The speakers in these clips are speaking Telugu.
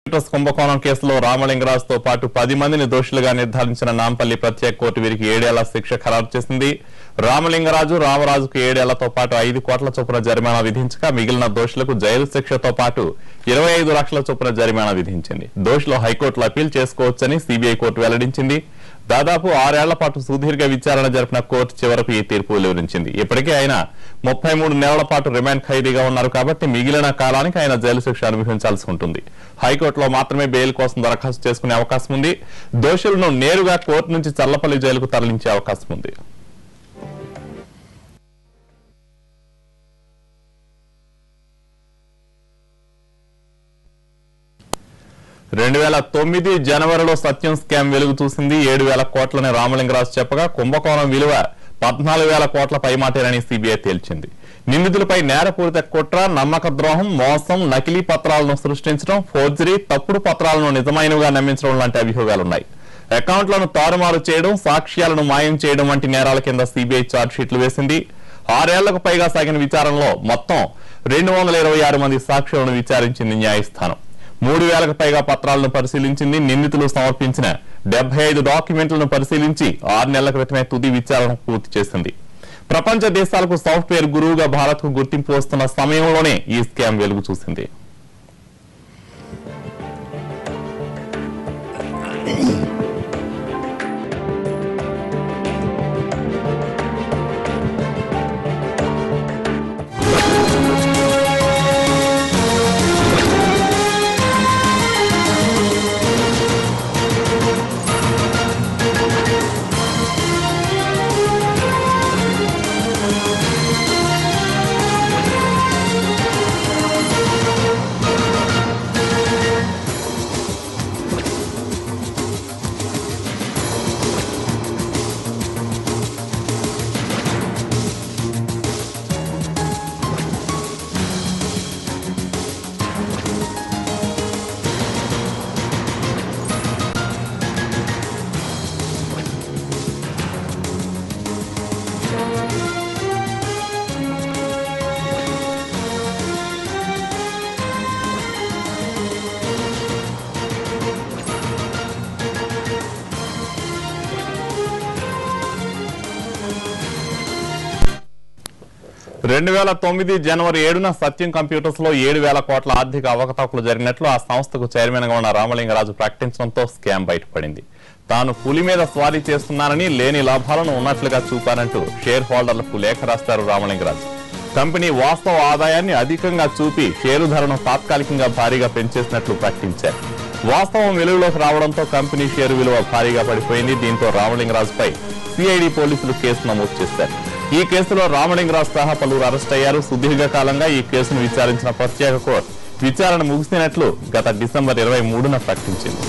కంప్యూటర్స్ కుంభకోణం కేసులో రామలింగరాజుతో పాటు పది మందిని దోషులుగా నిర్ధారించిన నాంపల్లి ప్రత్యేక కోర్టు వీరికి ఏడేళ్ల శిక్ష ఖరారు చేసింది రామలింగరాజు రామరాజుకు ఏడేళ్లతో పాటు ఐదు కోట్ల చొప్పున జరిమానా విధించగా మిగిలిన దోషులకు జైలు శిక్షతో పాటు ఇరవై ఐదు లక్షల చొప్పున జరిమానా విధించింది దోషులు హైకోర్టులో అప్పీల్ చేసుకోవచ్చని సిబిఐ కోర్టు వెల్లడించింది దాదాపు ఆరేళ్ల పాటు సుదీర్ఘ విచారణ జరిపిన కోర్టు చివరకు ఈ తీర్పు వెలువరించింది ఇప్పటికే ఆయన ముప్పై మూడు నెలల పాటు రిమాండ్ ఖైదీగా ఉన్నారు కాబట్టి మిగిలిన కాలానికి ఆయన జైలు శిక్ష అనుభవించాల్సి ఉంటుంది హైకోర్టులో మాత్రమే బెయిల్ కోసం దరఖాస్తు చేసుకునే అవకాశం ఉంది దోషులను నేరుగా కోర్టు నుంచి చల్లపల్లి జైలుకు తరలించే అవకాశం ఉంది రెండు వేల తొమ్మిది జనవరిలో సత్యం స్కామ్ వెలుగు చూసింది ఏడు వేల కోట్లని రామలింగరాజు చెప్పగా కుంభకోణం విలువ పద్నాలుగు వేల కోట్ల పైమాటేనని సిబిఐ తేల్చింది నిందితులపై నేరపూరిత కుట్ర నమ్మక ద్రోహం మోసం నకిలీ పత్రాలను సృష్టించడం ఫోర్జరీ తప్పుడు పత్రాలను నిజమైనవిగా నమ్మించడం లాంటి అభియోగాలున్నాయి అకౌంట్లను తారుమారు చేయడం సాక్ష్యాలను మాయం చేయడం వంటి నేరాల కింద సిబిఐ ఛార్జ్షీట్లు వేసింది ఆరేళ్లకు పైగా సాగిన విచారణలో మొత్తం రెండు వందల ఇరవై ఆరు మంది సాక్షులను విచారించింది న్యాయస్థానం మూడు వేలకు పైగా పత్రాలను పరిశీలించింది నిందితులు సమర్పించిన డెబ్బై ఐదు డాక్యుమెంట్లను పరిశీలించి ఆరు నెలల క్రితమే తుది విచారణ పూర్తి చేసింది ప్రపంచ దేశాలకు సాఫ్ట్వేర్ గురువుగా భారత్ కు గుర్తింపు వస్తున్న సమయంలోనే ఈ స్కామ్ వెలుగు చూసింది రెండు వేల తొమ్మిది జనవరి ఏడున సత్యం కంప్యూటర్స్ లో ఏడు వేల కోట్ల ఆర్థిక అవకతవకలు జరిగినట్లు ఆ సంస్థకు చైర్మన్ గా ఉన్న రామలింగరాజు ప్రకటించడంతో స్కామ్ బయటపడింది తాను పులి మీద స్వారీ చేస్తున్నానని లేని లాభాలను ఉన్నట్లుగా చూపారంటూ షేర్ హోల్డర్లకు లేఖ రాస్తారు రామలింగరాజు కంపెనీ వాస్తవ ఆదాయాన్ని అధికంగా చూపి షేరు ధరను తాత్కాలికంగా భారీగా పెంచేసినట్లు ప్రకటించారు వాస్తవం వెలుగులోకి రావడంతో కంపెనీ షేరు విలువ భారీగా పడిపోయింది దీంతో రామలింగరాజుపై సిఐడి పోలీసులు కేసు నమోదు చేశారు ఈ కేసులో రామలింగరాజు సహా పలువురు అరెస్ట్ అయ్యారు సుదీర్ఘకాలంగా ఈ కేసును విచారించిన ప్రత్యేక కోర్టు విచారణ ముగిసినట్లు గత డిసెంబర్ ఇరవై మూడున ప్రకటించింది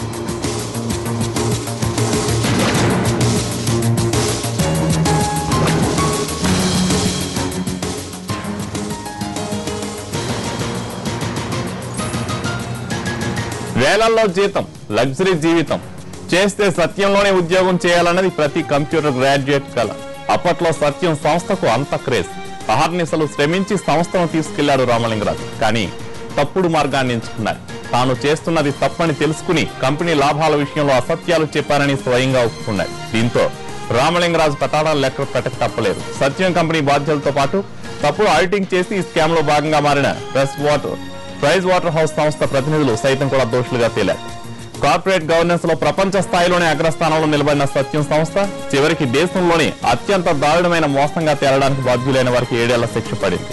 వేలల్లో జీతం లగ్జరీ జీవితం చేస్తే సత్యంలోనే ఉద్యోగం చేయాలన్నది ప్రతి కంప్యూటర్ గ్రాడ్యుయేట్ కల అప్పట్లో సత్యం సంస్థకు అంత క్రేజ్ అహర్నిశలు శ్రమించి సంస్థను తీసుకెళ్లాడు రామలింగరాజు కానీ తప్పుడు మార్గాన్ని ఎంచుకున్నారు తాను చేస్తున్నది తప్పని తెలుసుకుని కంపెనీ లాభాల విషయంలో అసత్యాలు చెప్పారని స్వయంగా ఒప్పుకున్నారు దీంతో రామలింగరాజు పటాడాలు లెక్క పెట్టక తప్పలేదు సత్యం కంపెనీ బాధ్యులతో పాటు తప్పుడు ఆడిటింగ్ చేసి ఈ స్కామ్ లో భాగంగా మారిన press water Price Waterhouse సంస్థ ప్రతినిధులు సైతం కూడా దోషులుగా తేలారు కార్పొరేట్ గవర్నెన్స్ లో ప్రపంచ స్థాయిలోనే అగ్రస్థానంలో నిలబడిన సత్యం సంస్థ చివరికి దేశంలోనే అత్యంత దారుణమైన మోసంగా తేలడానికి బాధ్యులైన వారికి ఏడేళ్ల శిక్ష పడింది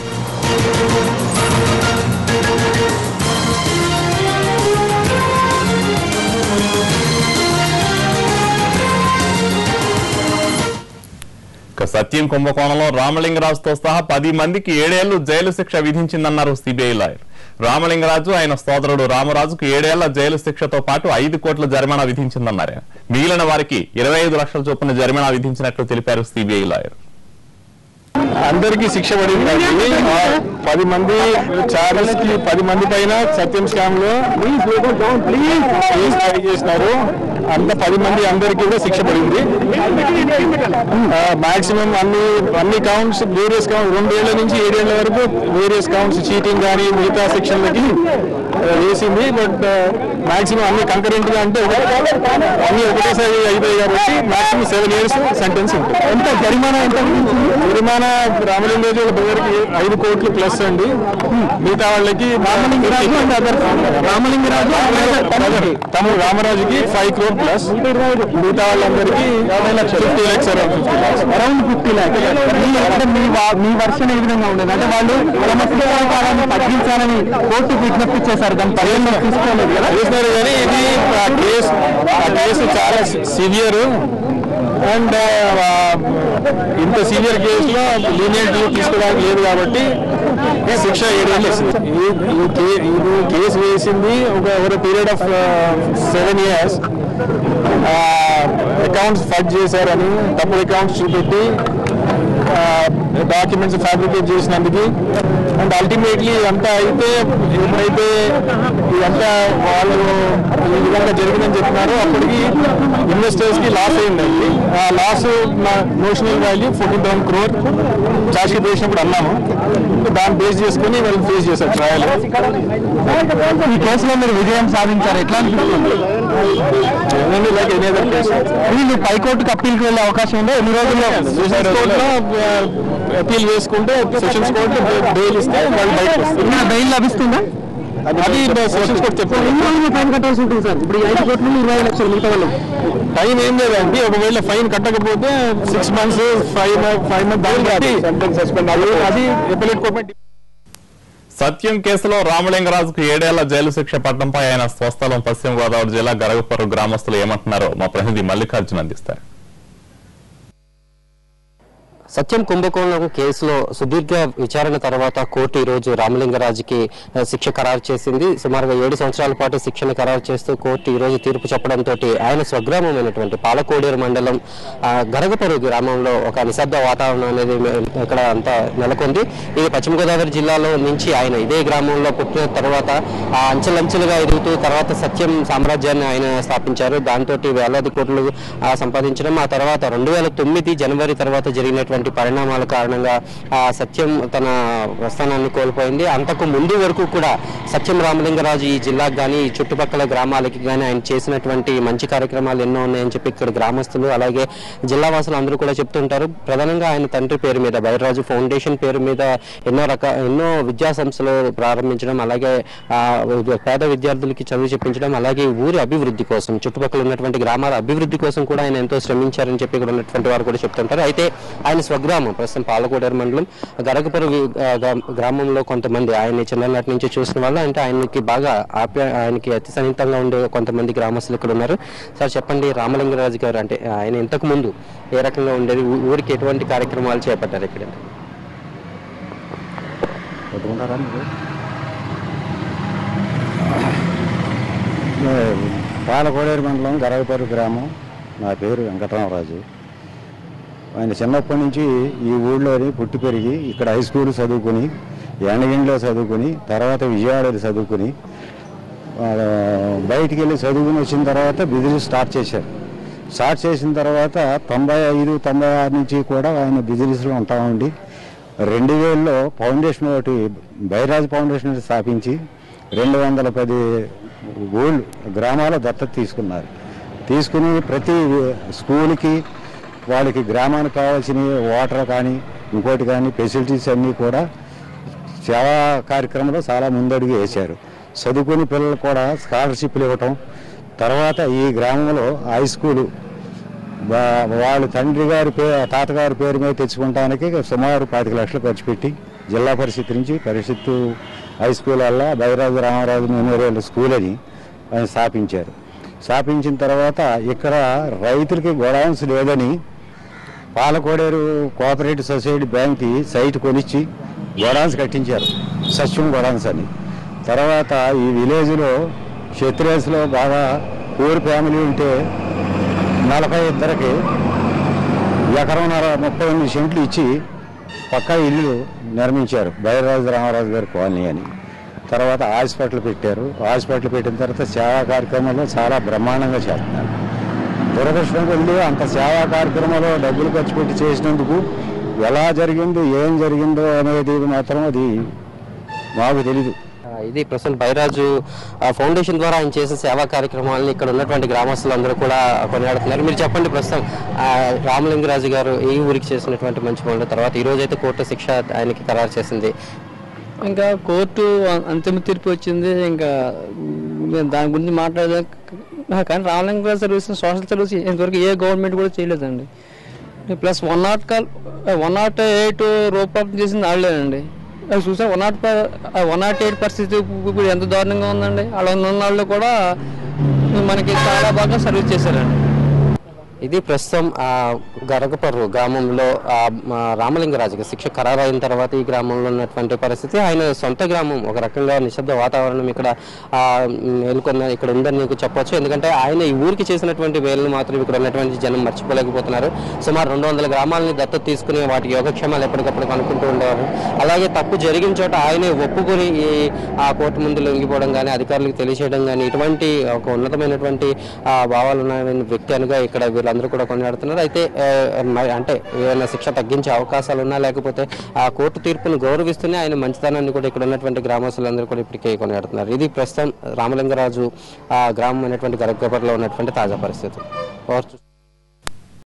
ఇక సత్యం కుంభకోణంలో రామలింగరాజుతో సహా పది మందికి ఏడేళ్లు జైలు శిక్ష విధించిందన్నారు సిబిఐ లాయర్ రామలింగరాజు ఆయన సోదరుడు రామరాజుకు ఏడేళ్ల జైలు శిక్షతో పాటు ఐదు కోట్ల జరిమానా విధించిందన్నారు ఆయన. మిగిలిన వారికి ఇరవై ఐదు లక్షల చొప్పున జరిమానా విధించినట్లు తెలిపారు సిబిఐ లాయర్ అందరికీ శిక్ష పడింది ఆ పది మంది చార్లెస్ కి పది మంది పైన సత్యం స్కామ్ లో కేసు ఫైల్ చేసినారు అంత పది మంది అందరికీ కూడా శిక్ష పడింది మాక్సిమం అన్ని అన్ని కౌంట్స్ వేరియస్ కౌంట్స్ రెండేళ్ల నుంచి ఏడేళ్ల వరకు వేరియస్ కౌంట్స్ చీటింగ్ కానీ మిగతా సెక్షన్లకి వేసింది బట్ మాక్సిమం అన్ని కంకరెంట్ గా అంటే ఒక- అన్ని ఒకటేసారి అయిపోయాయి కాబట్టి మాక్సిమం సెవెన్ ఇయర్స్ సెంటెన్స్ ఉంటుంది ఎంత జరిమానా ఎంత జరిమానా రామలింగరాజు ఒక బ్రదర్కి ఐదు కోట్లు ప్లస్ అండి మిగతా వాళ్ళకి రామలింగరాజు అండ్ అదర్ రామలింగరాజు తమ్ముడు రామరాజుకి ఫైవ్ క్రోర్ ప్లస్ మిగతా వాళ్ళందరికీ fifty lakhs around fifty lakhs around fifty lakhs మీ వా- మీ వర్షన్ ఏ విధంగా ఉండేది అంటే వాళ్ళు తమ శిక్షాకాలాన్ని తగ్గించాలని కోర్టు విజ్ఞప్తి చేశారు దాని పరిగణలో తీసుకోలేదు కదా చేసినారు కానీ ఇది ఆ కేసు ఆ కేసు చాలా సివియర్ అండ్ ఇంత సీనియర్ కేసులో లీనియంట్ తీసుకోవడానికి లేదు కాబట్టి శిక్ష ఏడేళ్ళు వేసింది ఈ- ఈ కే- ఇది కేసు వేసింది ఒక ఒక period of seven years accounts fudge చేశారని తప్పుడు అకౌంట్స్ చూపెట్టి డాక్యుమెంట్స్ ఫ్యాబ్రికేట్ చేసినందుకు అండ్ అల్టిమేట్లీ ఇదంతా అయితే ఎప్పుడైతే ఇదంతా వాళ్ళు ఈ విధంగా జరిగిందని చెప్తున్నారో అప్పటికి ఇన్వెస్టర్స్ కి లాస్ అయిందండి ఆ loss notional value forty thousand crore charge sheet వేసినప్పుడు అన్నాము దాన్ని బేస్ చేసుకుని వాళ్ళు ఫేస్ చేశారు ట్రయల్ ఈ కేసులో మీరు విజయం సాధించారు ఎట్లా అనిపిస్తుంది లైక్ ఎనీ అదర్ కేసు వీళ్ళు పైకోర్టుకు అప్పీల్కి వెళ్ళే అవకాశం ఉందో ఎన్ని రోజుల్లో సెషన్స్ కోర్టులో అపీల్ వేసుకుంటే సెషన్స్ కోర్టు బెయిల్ ఇస్తే వాళ్ళు బయటకు వస్తారు బెయిల్ లభిస్తుందా అది సెషన్స్ కోర్టు చెప్పారు ఫైన్ కట్టాల్సి ఉంటుంది సార్ ఇప్పుడు ఐదు కోట్లు ఇరవై లక్షలు మిగతా వాళ్ళు టైం ఏం లేదండి ఒకవేళ ఫైన్ కట్టకపోతే six months five five months suspend అది ఎప్పలేట్ కోర్టు సత్యం కేసులో రామలింగరాజుకు ఏడేళ్ల జైలు శిక్ష పట్టడంపై ఆయన స్వస్థలం పశ్చిమ గోదావరి జిల్లా గరగపర్రు గ్రామస్తులు ఏమంటున్నారో మా ప్రతినిధి మల్లికార్జున అందిస్తారు సత్యం కుంభకోణం కేసులో సుదీర్ఘ విచారణ తర్వాత కోర్టు ఈ రోజు రామలింగరాజుకి ఆ, శిక్ష ఖరారు చేసింది సుమారుగా ఏడు సంవత్సరాల పాటు శిక్షను ఖరారు చేస్తూ కోర్టు ఈ రోజు తీర్పు చెప్పడంతో ఆయన స్వగ్రామమైనటువంటి పాలకోడేరు మండలం ఆ, గరగపరు గ్రామంలో ఒక నిశ్శబ్ద వాతావరణం అనేది మే- ఇక్కడ అంతా నెలకొంది ఇది పశ్చిమ గోదావరి జిల్లాలో నుంచి ఆయన ఇదే గ్రామంలో పుట్టిన తర్వాత ఆ అంచెలంచెలుగా ఎదుగుతూ తర్వాత సత్యం సామ్రాజ్యాన్ని ఆయన స్థాపించారు దాంతో వేలాది కోట్లు ఆ, సంపాదించడం ఆ తర్వాత రెండు వేల తొమ్మిది జనవరి తర్వాత జరిగినటువంటి పరిణామాల కారణంగా ఆ సత్యం తన ప్రస్థానాన్ని కోల్పోయింది అంతకు ముందు వరకు కూడా సత్యం రామలింగరాజు ఈ జిల్లాకు కానీ ఈ చుట్టుపక్కల గ్రామాలకి కానీ ఆయన చేసినటువంటి మంచి కార్యక్రమాలు ఎన్నో ఉన్నాయని చెప్పి ఇక్కడ గ్రామస్తులు అలాగే జిల్లా వాసులు అందరూ కూడా చెప్తుంటారు ప్రధానంగా ఆయన తండ్రి పేరు మీద బైరాజు ఫౌండేషన్ పేరు మీద ఎన్నో రక ఎన్నో విద్యా సంస్థలు ప్రారంభించడం అలాగే ఆ, పేద విద్యార్థులకి చదువు చెప్పించడం అలాగే ఈ ఊరి అభివృద్ధి కోసం చుట్టుపక్కల ఉన్నటువంటి గ్రామాల అభివృద్ధి కోసం కూడా ఆయన ఎంతో శ్రమించారని చెప్పి ఇక్కడ ఉన్నటువంటి వారు కూడా చెప్తుంటారు అయితే ఆయన స్వగ్రామం ప్రస్తుతం పాలకోడేరు మండలం గరగపుర వి- ఆ, గ్రా- గ్రామంలో కొంతమంది ఆయన్ని చిన్ననాటి నుంచి చూసిన వాళ్ళు అంటే ఆయనకి బాగా ఆప్య ఆయనకి అతి సన్నిహితంగా ఉండే కొంతమంది గ్రామస్తులు ఇక్కడ ఉన్నారు సార్ చెప్పండి రామలింగరాజు గారు అంటే ఆయన ఇంతకు ముందు ఏ రకంగా ఉండేది ఊ- ఊరికి ఎటువంటి కార్యక్రమాలు చేపట్టారు ఇక్కడ పెట్టుకుంటారా మీరు పాలకోడేరు మండలం గరగపర్రు గ్రామం నా పేరు వెంకటరామరాజు ఆయన చిన్నప్పటి నుంచి ఈ ఊళ్ళోని పుట్టి పెరిగి ఇక్కడ హై స్కూల్ చదువుకుని ఎండగిండిలో చదువుకుని తర్వాత విజయవాడలో చదువుకుని ఆ, బయటికి వెళ్ళి చదువుకుని వచ్చిన తర్వాత బిజినెస్ స్టార్ట్ చేశారు స్టార్ట్ చేసిన తర్వాత తొంభై ఐదు తొంభై ఆరు నుంచి కూడా ఆయన బిజినెస్లో ఉంటా ఉండి రెండు వేలలో ఫౌండేషన్ ఒకటి బైరాజ్ ఫౌండేషన్ ఒకటి స్థాపించి రెండు వందల పది ఊళ్ళు గ్రామాల దత్తత తీసుకున్నారు తీసుకుని ప్రతి స్కూల్కి వాళ్ళకి గ్రామానికి కావాల్సిన వాటర్ కానీ ఇంకోటి కానీ ఫెసిలిటీస్ అన్నీ కూడా సేవా కార్యక్రమంలో చాలా ముందడుగు వేశారు చదువుకుని పిల్లలు కూడా స్కాలర్షిప్లు ఇవ్వటం తర్వాత ఈ గ్రామంలో హై స్కూలు వా- వాళ్ళ తండ్రి గారి పే తాతగారి పేరు మీద తెచ్చుకోవడానికి సుమారు పాతిక లక్షలు ఖర్చు పెట్టి జిల్లా పరిషత్ నుంచి పరిషత్తు హై స్కూల్ వల్ల బైరాజు రామరాజు మెమోరియల్ స్కూల్ అని ఆయన స్థాపించారు స్థాపించిన తర్వాత ఇక్కడ రైతులకి గొడవన్స్ లేదని పాలకోడేరు కోఆపరేటివ్ సొసైటీ బ్యాంక్కి సైట్ కొనిచ్చి గొడాన్స్ కట్టించారు సత్యం గొడాన్స్ అని తర్వాత ఈ విలేజ్లో క్షత్రియస్లో బాగా పూర్ ఫ్యామిలీ ఉంటే నలభై ఇద్దరికి ఎకరంన్నర ముప్పై ఎనిమిది సెంట్లు ఇచ్చి పక్కా ఇల్లు నిర్మించారు బైరాజు రామరాజు గారి కాలనీ అని తర్వాత హాస్పిటల్ పెట్టారు హాస్పిటల్ పెట్టిన తర్వాత సేవా కార్యక్రమాల్లో చాలా బ్రహ్మాండంగా చేస్తున్నారు దురదృష్టం కొద్ది అంత సేవా కార్యక్రమంలో డబ్బులు ఖర్చు పెట్టి చేసినందుకు ఎలా జరిగిందో ఏం జరిగిందో అనేది మాత్రం అది మాకు తెలీదు ఇది ప్రస్తుతం బైరాజు ఆ, ఫౌండేషన్ ద్వారా ఆయన చేసే సేవా కార్యక్రమాలను ఇక్కడ ఉన్నటువంటి గ్రామస్తులందరూ కూడా కొనియాడుతున్నారు మీరు చెప్పండి ప్రస్తుతం ఆ, రామలింగరాజు గారు ఈ ఊరికి చేసినటువంటి మంచి పనుల తర్వాత ఈ రోజు అయితే కోర్టు శిక్ష ఆయనకి ఖరారు చేసింది ఇంకా కోర్టు అ- అంతిమ తీర్పు వచ్చింది ఇంకా మేము దాని గురించి మాట్లాడదాం కానీ రామలింగ సర్వీస్ సోషల్ సర్వీస్ ఇంతవరకు ఏ గవర్నమెంట్ కూడా చేయలేదండి plus one nought call one nought eight రూపాయలు చేసింది వాళ్ళేనండి అది చూసా one nought one nought eight పరిస్థితి ఇప్పుడు ఎంత దారుణంగా ఉందండి అలా ఉన్న వాళ్ళు కూడా మనకి చాలా బాగా సర్వీస్ చేశారండి ఇది ప్రస్తుతం ఆ గరగపర్రు గ్రామంలో ఆ మా రామలింగరాజుకి శిక్ష ఖరారు అయిన తర్వాత ఈ గ్రామంలో ఉన్నటువంటి పరిస్థితి ఆయన సొంత గ్రామం ఒక రకంగా నిశ్శబ్ద వాతావరణం ఇక్కడ ఆ, నెలకొన్న ఇక్కడ ఉందని నీకు చెప్పొచ్చు ఎందుకంటే ఆయన ఈ ఊరికి చేసినటువంటి వేలను మాత్రం ఇక్కడ ఉన్నటువంటి జనం మర్చిపోలేకపోతున్నారు సుమారు రెండు వందల గ్రామాలని దత్తత తీసుకుని వాటి యోగక్షేమాలు ఎప్పటికప్పుడు కనుక్కుంటూ ఉండేవారు అలాగే తప్పు జరిగిన చోట ఆయనే ఒప్పుకొని ఈ ఆ కోర్టు ముందు లొంగిపోవడం కానీ అధికారులకు తెలియజేయడం కానీ ఇటువంటి ఒక ఉన్నతమైనటువంటి ఆ, భావాలు ఉన్న వ్యక్తి అనుగా ఇక్కడ వీళ్ళందరూ కూడా కొనియాడుతున్నారు అయితే ఆ, మ- అంటే ఏమైనా శిక్ష తగ్గించే అవకాశాలు ఉన్నా లేకపోతే ఆ కోర్టు తీర్పును గౌరవిస్తూనే ఆయన మంచితనాన్ని కూడా ఇక్కడ ఉన్నటువంటి గ్రామస్తులందరూ కూడా ఇప్పటికే కొనియాడుతున్నారు ఇది ప్రస్తుతం రామలింగరాజు ఆ గ్రామం అనేటువంటి గరగపర్లో ఉన్నటువంటి తాజా పరిస్థితి ఓవర్ టు-